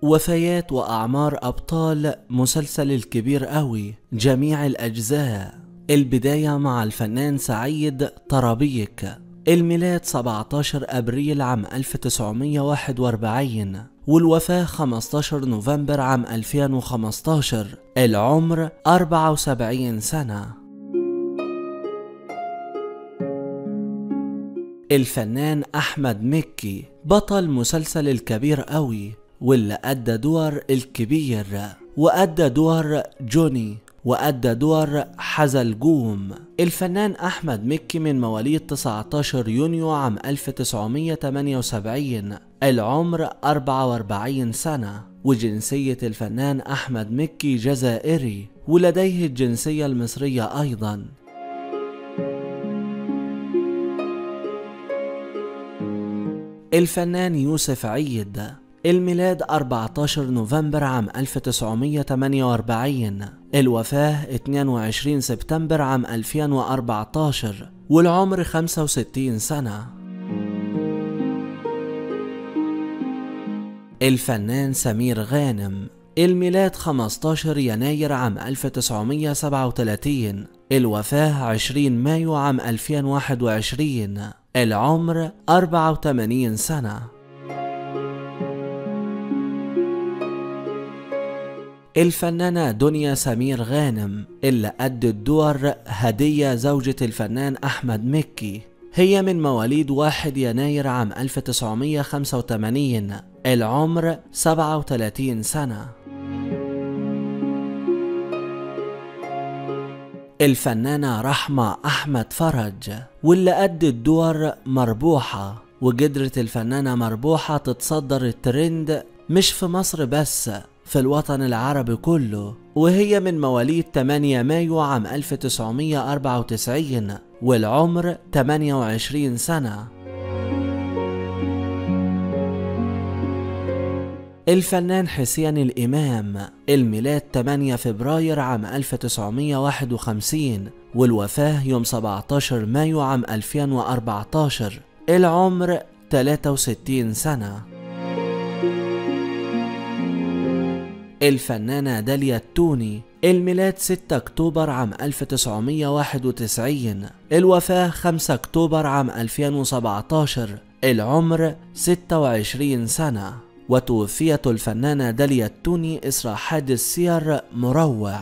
وفيات وأعمار أبطال مسلسل الكبير قوي جميع الأجزاء البداية مع الفنان سعيد طرابيك الميلاد 17 أبريل عام 1941 والوفاة 15 نوفمبر عام 2015 العمر 74 سنة الفنان أحمد مكي بطل مسلسل الكبير قوي واللي أدى دور الكبير وأدى دور جوني وأدى دور حزلجوم الفنان أحمد مكي من مواليد 19 يونيو عام 1978 العمر 44 سنة وجنسية الفنان أحمد مكي جزائري ولديه الجنسية المصرية أيضا الفنان يوسف عيد الميلاد 14 نوفمبر عام 1948 الوفاة 22 سبتمبر عام 2014 والعمر 65 سنة الفنان سمير غانم الميلاد 15 يناير عام 1937 الوفاة 20 مايو عام 2021 العمر 84 سنة الفنانة دنيا سمير غانم اللي أدت دور هدية زوجة الفنان أحمد مكي هي من مواليد 1 يناير عام 1985 العمر 37 سنة الفنانة رحمة أحمد فرج واللي أدت دور مربوحة وقدرت الفنانة مربوحة تتصدر الترند مش في مصر بس في الوطن العربي كله وهي من مواليد 8 مايو عام 1994 والعمر 28 سنة الفنان حسين الإمام الميلاد 8 فبراير عام 1951 والوفاة يوم 17 مايو عام 2014 العمر 63 سنة الفنانة داليا التوني الميلاد 6 أكتوبر عام 1991 الوفاة 5 أكتوبر عام 2017 العمر 26 سنة وتوفيت الفنانة داليا التوني إثر حادث سير مروع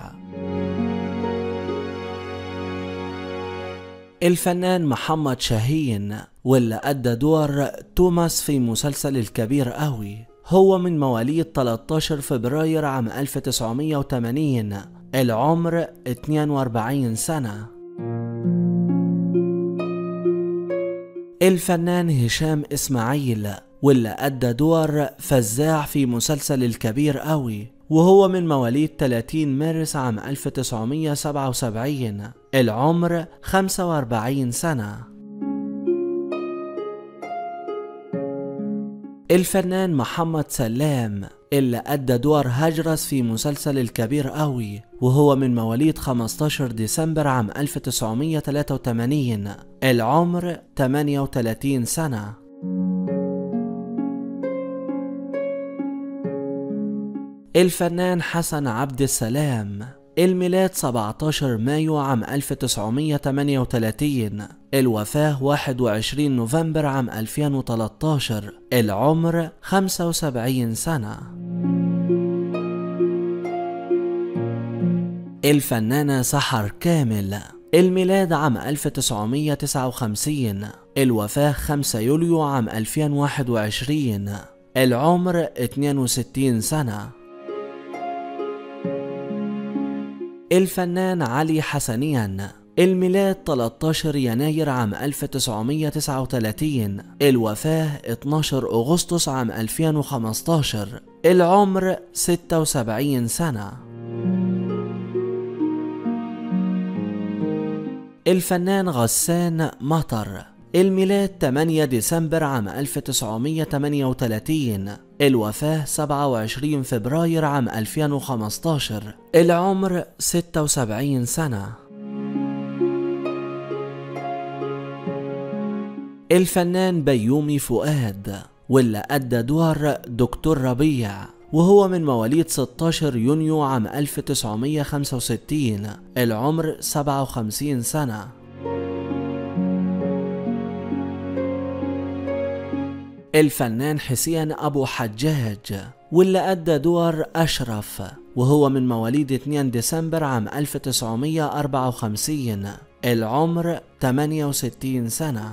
الفنان محمد شاهين واللي أدى دور توماس في مسلسل الكبير قوي هو من مواليد 13 فبراير عام 1980 العمر 42 سنة الفنان هشام إسماعيل واللي أدى دور فزاع في مسلسل الكبير قوي وهو من مواليد 30 مارس عام 1977 العمر 45 سنة الفنان محمد سلام اللي أدى دور هجرس في مسلسل الكبير قوي وهو من مواليد 15 ديسمبر عام 1983 العمر 38 سنة الفنان حسن عبد السلام الميلاد 17 مايو عام 1938 الوفاة 21 نوفمبر عام 2013 العمر 75 سنة الفنانة سحر كامل الميلاد عام 1959 الوفاة 5 يوليو عام 2021 العمر 62 سنة الفنان علي حسنيان الميلاد 13 يناير عام 1939 الوفاة 12 أغسطس عام 2015 العمر 76 سنة الفنان غسان مطر الميلاد 8 ديسمبر عام 1938 الوفاة 27 فبراير عام 2015 العمر 76 سنة الفنان بيومي فؤاد واللي أدى دور دكتور ربيع وهو من مواليد 16 يونيو عام 1965 العمر 57 سنة الفنان حسين أبو حجاج واللي أدى دور أشرف وهو من مواليد 2 ديسمبر عام 1954 العمر 68 سنة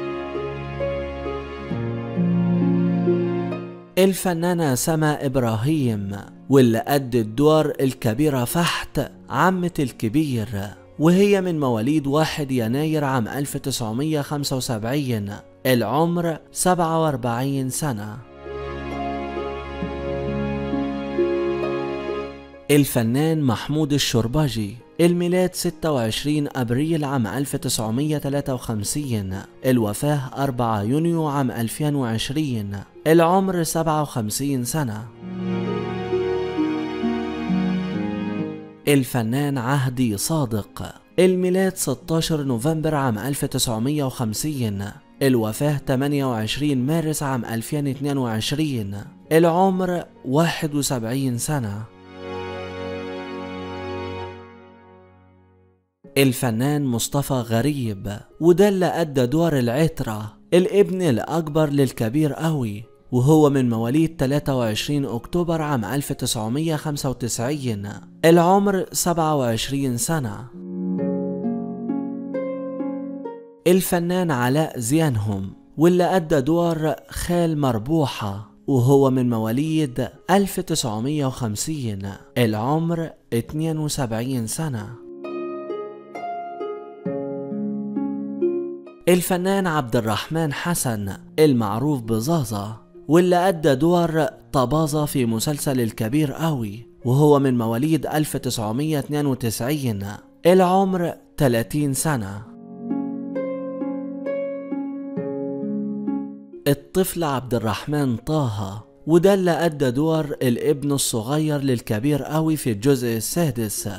الفنانة سما إبراهيم واللي أدت دور الكبيرة فحت عمة الكبير وهي من مواليد 1 يناير عام 1975 العمر 47 سنة الفنان محمود الشربجي الميلاد 26 أبريل عام 1953 الوفاة 4 يونيو عام 2020 العمر 57 سنة الفنان عهدي صادق الميلاد 16 نوفمبر عام 1950 الوفاة 28 مارس عام 2022 العمر 71 سنة الفنان مصطفى غريب وده اللي أدى دور العترة الابن الأكبر للكبير قوي وهو من مواليد 23 أكتوبر عام 1995 العمر 27 سنة الفنان علاء زيانهم واللي أدى دور خال مربوحة وهو من مواليد 1950 العمر 72 سنة الفنان عبد الرحمن حسن المعروف بزازا واللي أدى دور طبازة في مسلسل الكبير قوي وهو من مواليد 1992 العمر 30 سنة الطفل عبد الرحمن طه وده اللي أدى دور الابن الصغير للكبير قوي في الجزء السادس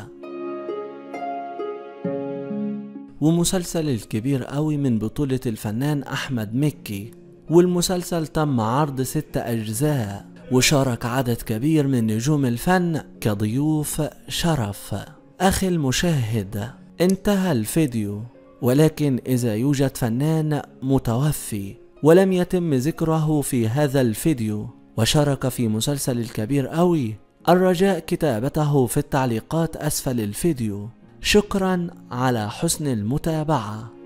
ومسلسل الكبير قوي من بطولة الفنان أحمد مكي والمسلسل تم عرض ست أجزاء وشارك عدد كبير من نجوم الفن كضيوف شرف أخي المشاهد انتهى الفيديو ولكن إذا يوجد فنان متوفي ولم يتم ذكره في هذا الفيديو وشارك في مسلسل الكبير قوي الرجاء كتابته في التعليقات أسفل الفيديو شكرا على حسن المتابعه